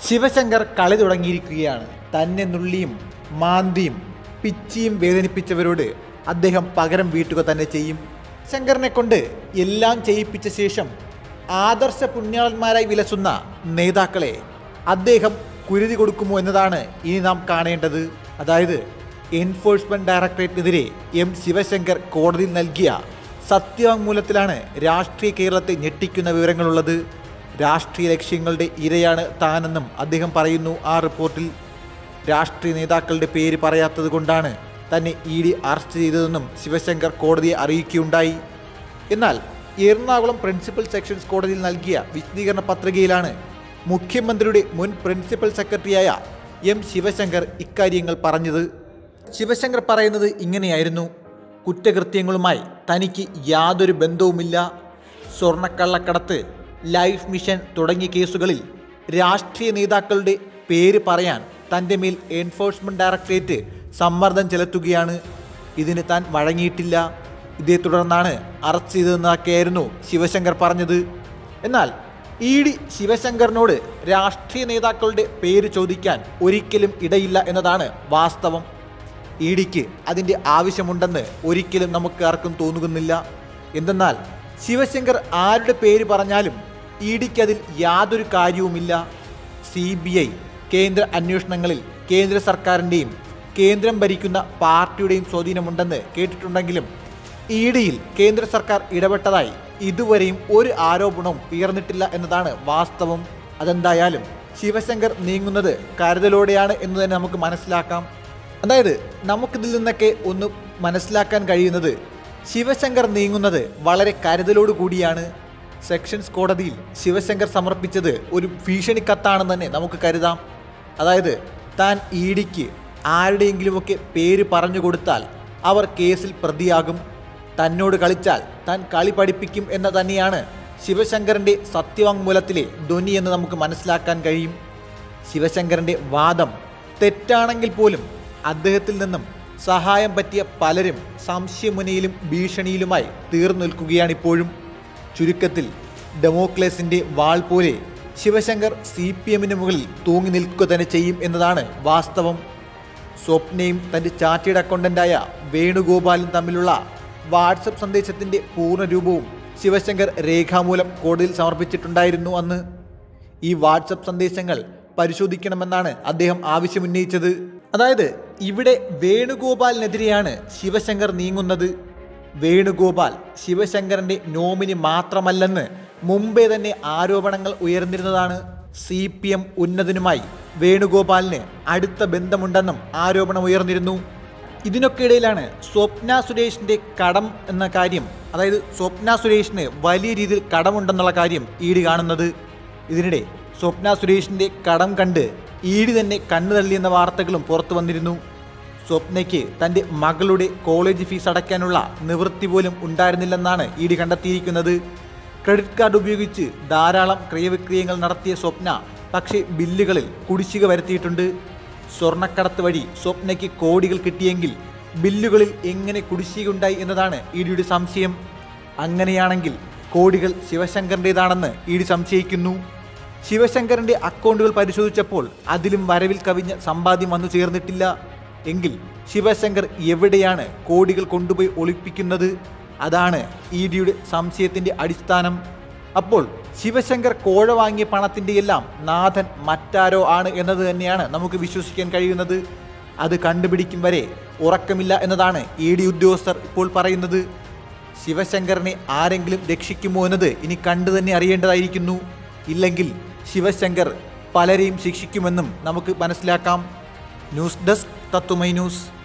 ശിവശങ്കർ കളി തുടങ്ങിയിരിക്കുകയാണ് തന്നെ നുള്ളിയും മാന്തിയും പിച്ചിയും വേദനിപ്പിച്ചവരോട് അദ്ദേഹം പകരം വീട്ടുക തന്നെ ചെയ്യും ശങ്കറിനെ കൊണ്ട് എല്ലാം ചെയ്യിപ്പിച്ച ശേഷം ആദർശ പുണ്യാളന്മാരായി വിലസുന്ന നേതാക്കളെ അദ്ദേഹം കുരുതി കൊടുക്കുമോ എന്നതാണ് ഇനി നാം കാണേണ്ടത് അതായത് എൻഫോഴ്സ്മെന്റ് ഡയറക്ടറേറ്റിനെതിരെ എം ശിവശങ്കർ കോടതിയിൽ നൽകിയ സത്യവാങ്മൂലത്തിലാണ് രാഷ്ട്രീയ കേരളത്തെ ഞെട്ടിക്കുന്ന വിവരങ്ങളുള്ളത് രാഷ്ട്രീയ ലക്ഷ്യങ്ങളുടെ ഇരയാണ് താനെന്നും അദ്ദേഹം പറയുന്നു ആ റിപ്പോർട്ടിൽ രാഷ്ട്രീയ നേതാക്കളുടെ പേര് പറയാത്തത് കൊണ്ടാണ് തന്നെ ഇ ഡി അറസ്റ്റ് ചെയ്തതെന്നും ശിവശങ്കർ കോടതിയെ അറിയിക്കുകയുണ്ടായി എന്നാൽ എറണാകുളം പ്രിൻസിപ്പൽ സെക്ഷൻസ് കോടതിയിൽ നൽകിയ വിശദീകരണ പത്രികയിലാണ് മുഖ്യമന്ത്രിയുടെ മുൻ പ്രിൻസിപ്പൽ സെക്രട്ടറിയായ എം ശിവശങ്കർ ഇക്കാര്യങ്ങൾ പറഞ്ഞത് ശിവശങ്കർ പറയുന്നത് ഇങ്ങനെയായിരുന്നു കുറ്റകൃത്യങ്ങളുമായി തനിക്ക് യാതൊരു ബന്ധവുമില്ല സ്വർണ്ണക്കള്ളക്കടത്ത് ലൈഫ് മിഷൻ തുടങ്ങിയ കേസുകളിൽ രാഷ്ട്രീയ നേതാക്കളുടെ പേര് പറയാൻ തൻ്റെ മേൽ എൻഫോഴ്സ്മെന്റ് ഡയറക്ടറേറ്റ് സമ്മർദ്ദം ചെലുത്തുകയാണ് ഇതിന് താൻ വഴങ്ങിയിട്ടില്ല ഇതേ തുടർന്നാണ് അറസ്റ്റ് ചെയ്തതെന്നൊക്കെയായിരുന്നു ശിവശങ്കർ പറഞ്ഞത് എന്നാൽ ഇ ഡി ശിവശങ്കറിനോട് രാഷ്ട്രീയ നേതാക്കളുടെ പേര് ചോദിക്കാൻ ഒരിക്കലും ഇടയില്ല എന്നതാണ് വാസ്തവം ഇ ഡിക്ക് അതിൻ്റെ ആവശ്യമുണ്ടെന്ന് ഒരിക്കലും നമുക്ക് ആർക്കും തോന്നുകുന്നില്ല എന്തെന്നാൽ ശിവശങ്കർ ആരുടെ പേര് പറഞ്ഞാലും ഇ ഡിക്ക് അതിൽ യാതൊരു കാര്യവുമില്ല സി ബി ഐ കേന്ദ്ര അന്വേഷണങ്ങളിൽ കേന്ദ്ര സർക്കാരിൻ്റെയും കേന്ദ്രം ഭരിക്കുന്ന പാർട്ടിയുടെയും സ്വാധീനമുണ്ടെന്ന് കേട്ടിട്ടുണ്ടെങ്കിലും ഇ ഡിയിൽ കേന്ദ്ര സർക്കാർ ഇടപെട്ടതായി ഇതുവരെയും ഒരു ആരോപണവും ഉയർന്നിട്ടില്ല എന്നതാണ് വാസ്തവം അതെന്തായാലും ശിവശങ്കർ നീങ്ങുന്നത് കരുതലോടെയാണ് എന്ന് തന്നെ നമുക്ക് മനസ്സിലാക്കാം അതായത് നമുക്കിതിൽ നിന്നൊക്കെ ഒന്ന് മനസ്സിലാക്കാൻ കഴിയുന്നത് ശിവശങ്കർ നീങ്ങുന്നത് വളരെ കരുതലോടു കൂടിയാണ് സെക്ഷൻസ് കോടതിയിൽ ശിവശങ്കർ സമർപ്പിച്ചത് ഒരു ഭീഷണി കത്താണെന്ന് തന്നെ നമുക്ക് കരുതാം അതായത് താൻ ഇ ഡിക്ക് ആരുടെയെങ്കിലുമൊക്കെ പേര് പറഞ്ഞു കൊടുത്താൽ അവർ കേസിൽ പ്രതിയാകും തന്നോട് കളിച്ചാൽ താൻ കളി പഠിപ്പിക്കും എന്ന തന്നെയാണ് ശിവശങ്കറിൻ്റെ സത്യവാങ്മൂലത്തിലെ ധ്വനി എന്ന് നമുക്ക് മനസ്സിലാക്കാൻ കഴിയും ശിവശങ്കറിൻ്റെ വാദം തെറ്റാണെങ്കിൽ പോലും അദ്ദേഹത്തിൽ നിന്നും സഹായം പറ്റിയ പലരും സംശയമുനയിലും ഭീഷണിയിലുമായി തീർന്നു നിൽക്കുകയാണിപ്പോഴും ചുരുക്കത്തിൽ ഡെമോക്ലേസിൻ്റെ വാൾ പോലെ ശിവശങ്കർ സി പി എമ്മിന് മുകളിൽ തൂങ്ങി നിൽക്കുക തന്നെ ചെയ്യും എന്നതാണ് വാസ്തവം സ്വപ്നയും തൻ്റെ ചാർട്ടേഡ് അക്കൗണ്ടൻ്റായ വേണുഗോപാലും തമ്മിലുള്ള വാട്സപ്പ് സന്ദേശത്തിൻ്റെ പൂർണ്ണരൂപവും ശിവശങ്കർ രേഖാമൂലം കോടതിയിൽ സമർപ്പിച്ചിട്ടുണ്ടായിരുന്നു അന്ന് ഈ വാട്സപ്പ് സന്ദേശങ്ങൾ പരിശോധിക്കണമെന്നാണ് അദ്ദേഹം ആവശ്യമുന്നയിച്ചത് അതായത് ഇവിടെ വേണുഗോപാലിനെതിരെയാണ് ശിവശങ്കർ നീങ്ങുന്നത് വേണുഗോപാൽ ശിവശങ്കറിന്റെ നോമിനി മാത്രമല്ലെന്ന് മുമ്പേ തന്നെ ആരോപണങ്ങൾ ഉയർന്നിരുന്നതാണ് സി പി എം ഉന്നതനുമായി വേണുഗോപാലിന് അടുത്ത ബന്ധമുണ്ടെന്നും ആരോപണം ഉയർന്നിരുന്നു ഇതിനൊക്കെ ഇടയിലാണ് സ്വപ്ന സുരേഷിന്റെ കടം എന്ന കാര്യം അതായത് സ്വപ്ന സുരേഷിന് വലിയ രീതിയിൽ കടമുണ്ടെന്നുള്ള കാര്യം ഇ ഡി കാണുന്നത് ഇതിനിടെ സ്വപ്ന സുരേഷിന്റെ കടം കണ്ട് ഇ ഡി തന്നെ കണ്ണു തള്ളിയെന്ന വാർത്തകളും പുറത്തു വന്നിരുന്നു സ്വപ്നയ്ക്ക് തൻ്റെ മകളുടെ കോളേജ് ഫീസ് അടയ്ക്കാനുള്ള നിവൃത്തി പോലും ഉണ്ടായിരുന്നില്ലെന്നാണ് ഇ ഡി കണ്ടെത്തിയിരിക്കുന്നത് ക്രെഡിറ്റ് കാർഡ് ഉപയോഗിച്ച് ധാരാളം ക്രയവിക്രയങ്ങൾ നടത്തിയ സ്വപ്ന പക്ഷേ ബില്ലുകളിൽ കുടിശ്ശിക വരുത്തിയിട്ടുണ്ട് സ്വർണ്ണക്കടത്ത് വഴി സ്വപ്നയ്ക്ക് കോടികൾ കിട്ടിയെങ്കിൽ ബില്ലുകളിൽ എങ്ങനെ കുടിശ്ശികയുണ്ടായി എന്നതാണ് ഇ ഡിയുടെ സംശയം അങ്ങനെയാണെങ്കിൽ കോടികൾ ശിവശങ്കറിൻ്റെതാണെന്ന് ഇ ഡി സംശയിക്കുന്നു ശിവശങ്കറിന്റെ അക്കൗണ്ടുകൾ പരിശോധിച്ചപ്പോൾ അതിലും വരവിൽ കവിഞ്ഞ സമ്പാദ്യം വന്നു ചേർന്നിട്ടില്ല എങ്കിൽ ശിവശങ്കർ എവിടെയാണ് കോടികൾ കൊണ്ടുപോയി ഒളിപ്പിക്കുന്നത് അതാണ് ഇ ഡിയുടെ സംശയത്തിന്റെ അടിസ്ഥാനം അപ്പോൾ ശിവശങ്കർ കോഴ വാങ്ങിയ പണത്തിന്റെ എല്ലാം നാഥൻ മറ്റാരോ ആണ് എന്നത് തന്നെയാണ് നമുക്ക് വിശ്വസിക്കാൻ കഴിയുന്നത് അത് കണ്ടുപിടിക്കും വരെ ഉറക്കമില്ല എന്നതാണ് ഇ ഡി ഉദ്യോഗസ്ഥർ ഇപ്പോൾ പറയുന്നത് ശിവശങ്കറിനെ ആരെങ്കിലും രക്ഷിക്കുമോ എന്നത് ഇനി കണ്ടു തന്നെ അറിയേണ്ടതായിരിക്കുന്നു ഇല്ലെങ്കിൽ ശിവശങ്കർ പലരെയും ശിക്ഷിക്കുമെന്നും നമുക്ക് മനസ്സിലാക്കാം ന്യൂസ് ഡെസ്ക് തത്തുമൈ ന്യൂസ്